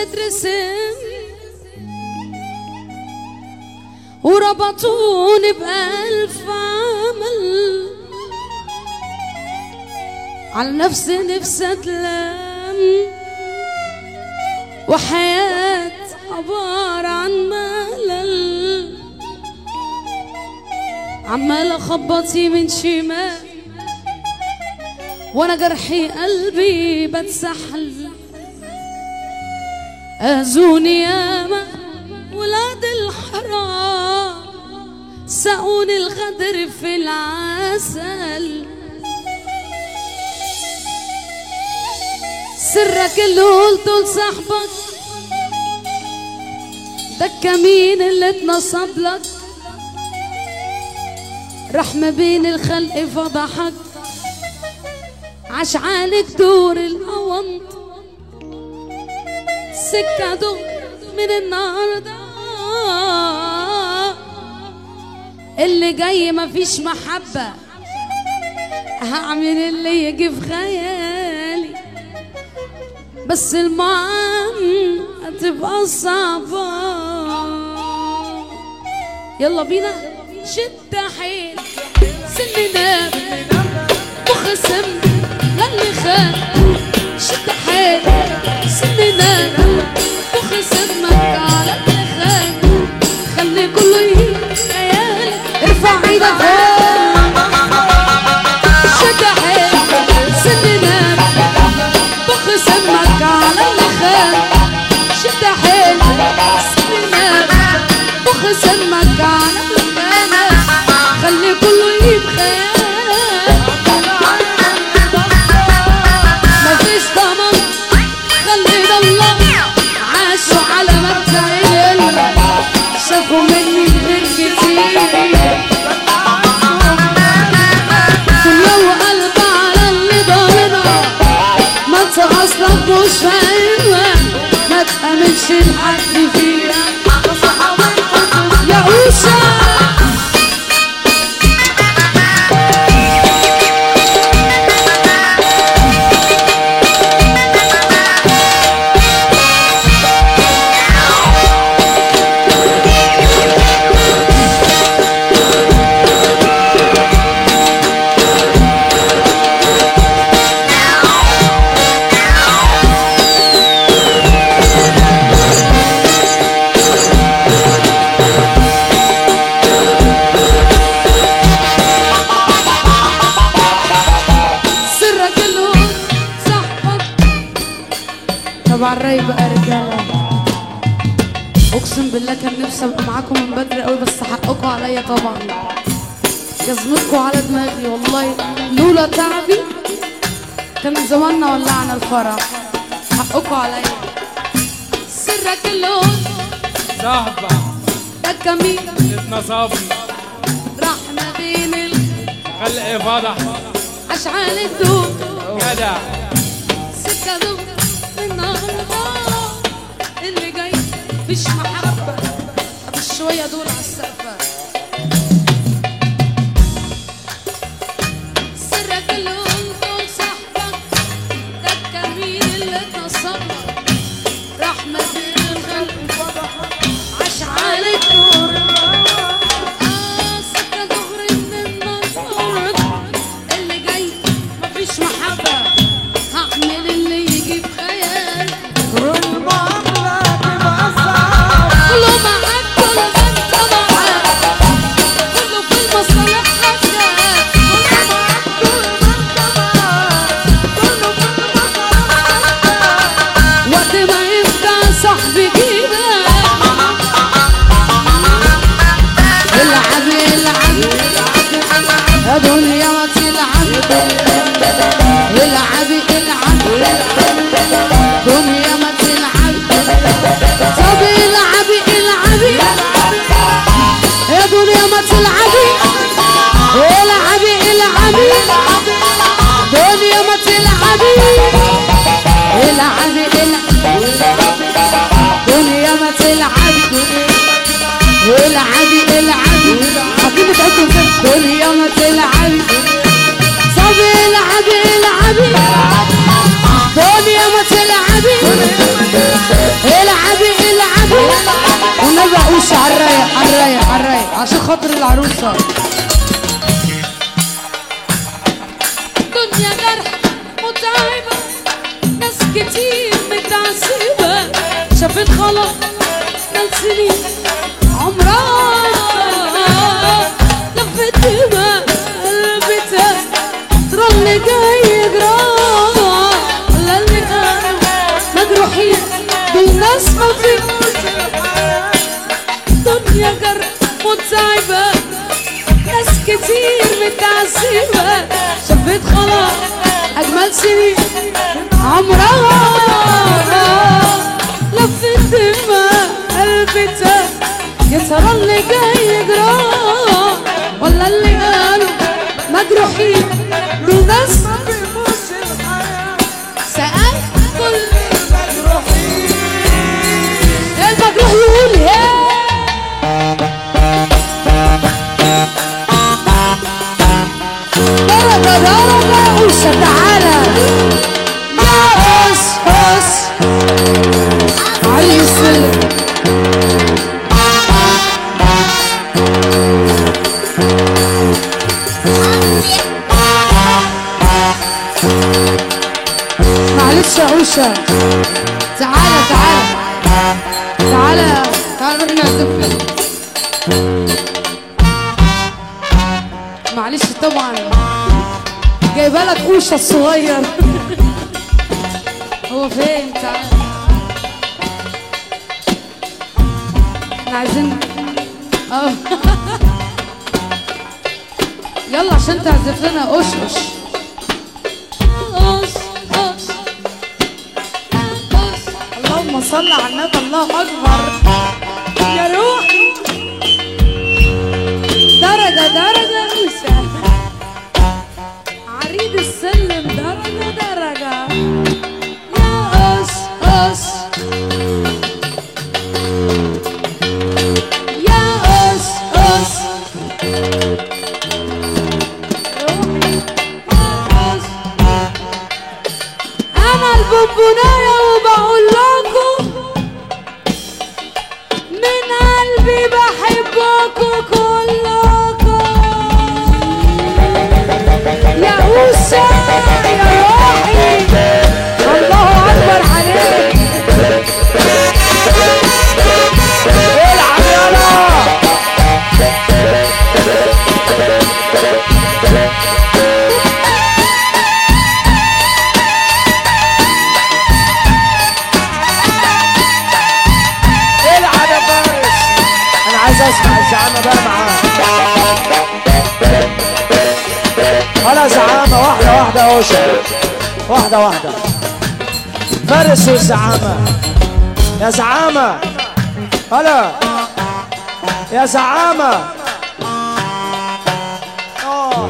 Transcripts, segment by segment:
اترسم وربطوني بألف عمل على نفسي نفسي اتلم وحياة عبارة عن ملل عمال اخبط يمين شمال وانا جرحي قلبي بتسحل اذوني ياما ولاد الحرام سقوني الغدر في العسل سرك اللي قلته لصاحبك ده الكمين اللي اتنصب لك راح ما بين الخلق فضحك عاش عليك دور الأونط سكة دور من النهاردة اللي جاي مفيش محبة هعمل اللي يجي في خيالي بس المعام هتبقى صعبة يلا بينا شد حيل سننا وخصم للي خان شد حيل سننا وخصمك على اللي خان خلي كله يهيب خيالي ارفع ايدك فوق شد حيل سننا بخصمك على اللي خان شد حيل سننا بخصمك على اللي خان خلي كله يهيب خيال مفيش ضمان خلي الله عاشوا على مبدأ العلم شافوا مني غير كتير دنيا وقلب على اللي ضامنها ما انت اصلك مش فاهمها ما تأمنش لحد فيها يا أوشا سرك اللي صاحبك طبعا الرأي بقى رجالة اقسم بالله كان نفسي ابقى معاكم من بدري قوي بس حقكم عليا طبعا جزمتكم على دماغي والله لولا تعبي كان زماننا ولعنا الفرح حقكم عليا سرك اللي صاحبة ده الجميل اتنصبني راح ما بين خلق فضح الاشعال الدور جدع سكة دور النهارده اللي جاي مفيش محبة طب شوية دول على السقفة سرك اللي قلته لصاحبك ده الكمين اللي اتنصبك رحمة الخلق عاش على الدور آه سكة دغري من النهارده اللي جاي مفيش محبة هعمل اللي يجي في خيال كله معاك كله ما انت معاك كله في المصالح حاجة كله معاك وقت ما يبقى صاحبي كده العب العب يا دنيا ما تلعب العب العب دنيا ما تلعب طب العب العب يا دنيا ما تلعبي العبي العبي دنيا ما تلعبي العبي العبي دنيا ما تلعبي العبي العبي حبيبي بتاعتكم فين دنيا ما تلعبي صب العبي العبي دنيا ما تلعبي عشان خاطر العروسة دنيا جرح متعبة ناس كتير متعذبة شافت خلاص ناس سنين عمرها لفت دماء قلبتها ترى اللي جاي يجرى ولا اللي كانوا مجروحين دول ناس ما فيهوش دنيا جرح متعبة ناس كتير متعذبة شافت خلاص أجمل سنين عمرها لفت دماء قلبتها يا ترى اللي جاي يجرى ولا اللي قالوا مجروحين دول ناس سأل كل المجروح يقول هيه درجة درجة وش تعالى يا اس اس علي السلم معلش يا أوشا تعالى تعالى تعالى تعالى نروح نعزف معلش طبعا جايبه لك اوشا الصغير هو فين تعال احنا عايزين اه يلا عشان تعزف لنا اوش اوش اوش اوش اوش اللهم صل على النبي الله اكبر يا روحي درجة درجة أوشا عريض السلم درجة درجة يا أس أس يا أس أس روحي يا أس أنا البونبوناية وبقول لكم من قلبي بحبكوا كلكم يا أوسا يا روحي الله أكبر عليك العب يلا العب يا فارس انا عايز اسمع الزعامه بقى معاه هلا زعامه واحده واحده يا اوشا واحده واحده فارس والزعامه يا زعامه هلا يا زعامه آه.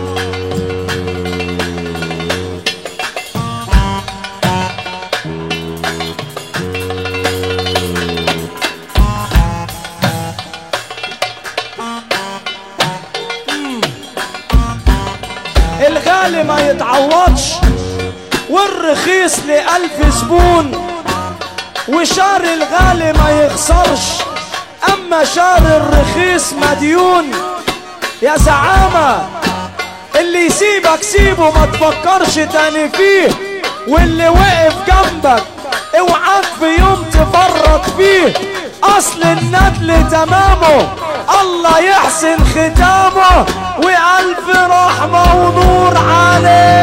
الغالي ما يتعوضش والرخيص لألف زبون وشار الغالي ما يخسرش أما شار الرخيص مديون يا زعامة اللي يسيبك سيبه ما تفكرش تاني فيه واللي وقف جنبك اوعاك في يوم تفرط فيه اصل الندل تمامه الله يحسن ختامه والف رحمه ونور عليه